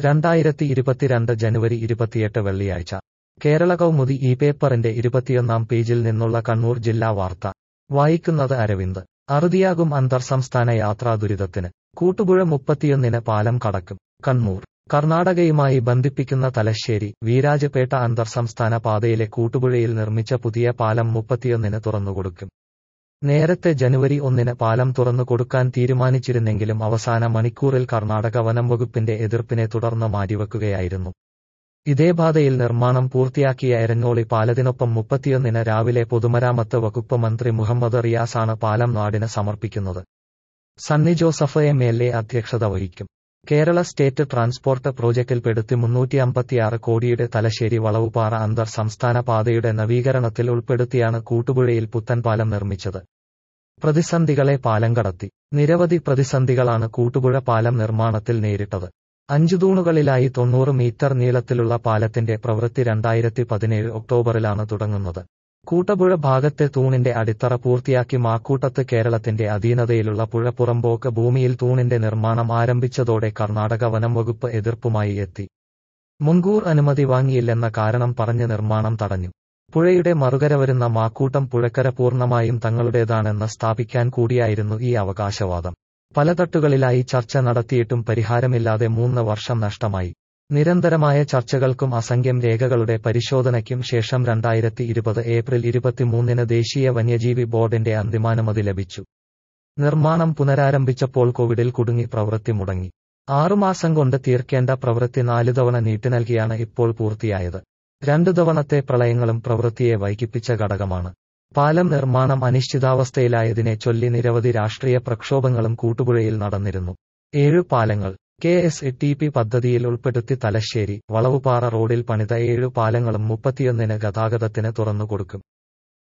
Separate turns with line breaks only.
രണ്ടായിരത്തി ഇരുപത്തിരണ്ട് ജനുവരി ഇരുപത്തിയെട്ട് വെള്ളിയാഴ്ച കേരള കൗമുദി ഈ പേപ്പറിന്റെ ഇരുപത്തിയൊന്നാം പേജിൽ നിന്നുള്ള കണ്ണൂർ ജില്ലാ വാർത്ത വായിക്കുന്നത് അരവിന്ദ് അറുതിയാകും അന്തർ സംസ്ഥാന യാത്രാ ദുരിതത്തിന് കൂട്ടുപുഴ മുപ്പത്തിയൊന്നിന് പാലം കടക്കും കണ്ണൂർ കർണാടകയുമായി ബന്ധിപ്പിക്കുന്ന തലശ്ശേരി വീരാജപേട്ട അന്തർ സംസ്ഥാന പാതയിലെ കൂട്ടുപുഴയിൽ നിർമ്മിച്ച പുതിയ പാലം മുപ്പത്തിയൊന്നിന് തുറന്നുകൊടുക്കും നേരത്തെ ജനുവരി ഒന്നിന് പാലം തുറന്നു കൊടുക്കാൻ തീരുമാനിച്ചിരുന്നെങ്കിലും അവസാന മണിക്കൂറിൽ കർണാടക വനം വകുപ്പിന്റെ എതിർപ്പിനെ തുടർന്ന് മാറ്റിവെക്കുകയായിരുന്നു ഇതേ പാതയിൽ നിർമ്മാണം പൂർത്തിയാക്കിയ എരഞ്ഞോളി പാലത്തിനൊപ്പം മുപ്പത്തിയൊന്നിന് രാവിലെ പൊതുമരാമത്ത് വകുപ്പ് മന്ത്രി മുഹമ്മദ് റിയാസാണ് പാലം നാടിന് സമർപ്പിക്കുന്നത് Sunny Joseph M L A അധ്യക്ഷത വഹിക്കും കേരള സ്റ്റേറ്റ് ട്രാൻസ്പോർട്ട് പ്രോജക്റ്റിൽപ്പെടുത്തി മുന്നൂറ്റി അമ്പത്തിയാറ് കോടിയുടെ തലശ്ശേരി വളവുപാറ അന്തർ സംസ്ഥാന പാതയുടെ നവീകരണത്തിൽ ഉൾപ്പെടുത്തിയാണ് കൂട്ടുപുഴയിൽ പുത്തൻപാലം നിർമ്മിച്ചത് പ്രതിസന്ധികളെ പാലം കടത്തി നിരവധി പ്രതിസന്ധികളാണ് കൂട്ടുപുഴ പാലം നിർമ്മാണത്തിൽ നേരിട്ടത് അഞ്ചു തൂണുകളിലായി തൊണ്ണൂറ് മീറ്റർ നീളത്തിലുള്ള പാലത്തിന്റെ പ്രവൃത്തി രണ്ടായിരത്തി പതിനേഴ് ഒക്ടോബറിലാണ് തുടങ്ങുന്നത് കൂട്ടപ്പുഴ ഭാഗത്തെ തൂണിന്റെ അടിത്തറ പൂർത്തിയാക്കി മാക്കൂട്ടത്ത് കേരളത്തിന്റെ അധീനതയിലുള്ള പുഴ പുറമ്പോക്ക് ഭൂമിയിൽ തൂണിന്റെ നിർമ്മാണം ആരംഭിച്ചതോടെ കർണാടക വനം വകുപ്പ് എതിർപ്പുമായി എത്തി മുൻകൂർ അനുമതി വാങ്ങിയില്ലെന്ന കാരണം പറഞ്ഞ് നിർമ്മാണം തടഞ്ഞു പുഴയുടെ മറുകര വരുന്ന മാക്കൂട്ടം പുഴക്കര പൂർണ്ണമായും തങ്ങളുടേതാണെന്ന് സ്ഥാപിക്കാൻ കൂടിയായിരുന്നു ഈ അവകാശവാദം പല തട്ടുകളിലായി ചർച്ച നടത്തിയിട്ടും പരിഹാരമില്ലാതെ മൂന്ന് വർഷം നഷ്ടമായി നിരന്തരമായ ചർച്ചകൾക്കും അസംഖ്യം രേഖകളുടെ പരിശോധനയ്ക്കും ശേഷം രണ്ടായിരത്തി ഇരുപത് ഏപ്രിൽ ഇരുപത്തിമൂന്നിന് ദേശീയ വന്യജീവി ബോർഡിന്റെ അന്തിമാനുമതി ലഭിച്ചു നിർമ്മാണം പുനരാരംഭിച്ചപ്പോൾ കോവിഡിൽ കുടുങ്ങി പ്രവൃത്തി മുടങ്ങി ആറുമാസം കൊണ്ട് തീർക്കേണ്ട പ്രവൃത്തി നാലു തവണ നീട്ടി നൽകിയാണ് ഇപ്പോൾ പൂർത്തിയായത് രണ്ടു തവണത്തെ പ്രളയങ്ങളും പ്രവൃത്തിയെ വൈകിപ്പിച്ച ഘടകമാണ് പാലം നിർമ്മാണം അനിശ്ചിതാവസ്ഥയിലായതിനെ ചൊല്ലി നിരവധി രാഷ്ട്രീയ പ്രക്ഷോഭങ്ങളും കൂട്ടുപുഴയിൽ നടന്നിരുന്നു ഏഴു പാലങ്ങൾ കെ എസ് ടി പി പദ്ധതിയിൽ ഉൾപ്പെടുത്തി തലശ്ശേരി വളവുപാറ റോഡിൽ പണിത ഏഴു പാലങ്ങളും മുപ്പത്തിയൊന്നിന് ഗതാഗതത്തിന് തുറന്നുകൊടുക്കും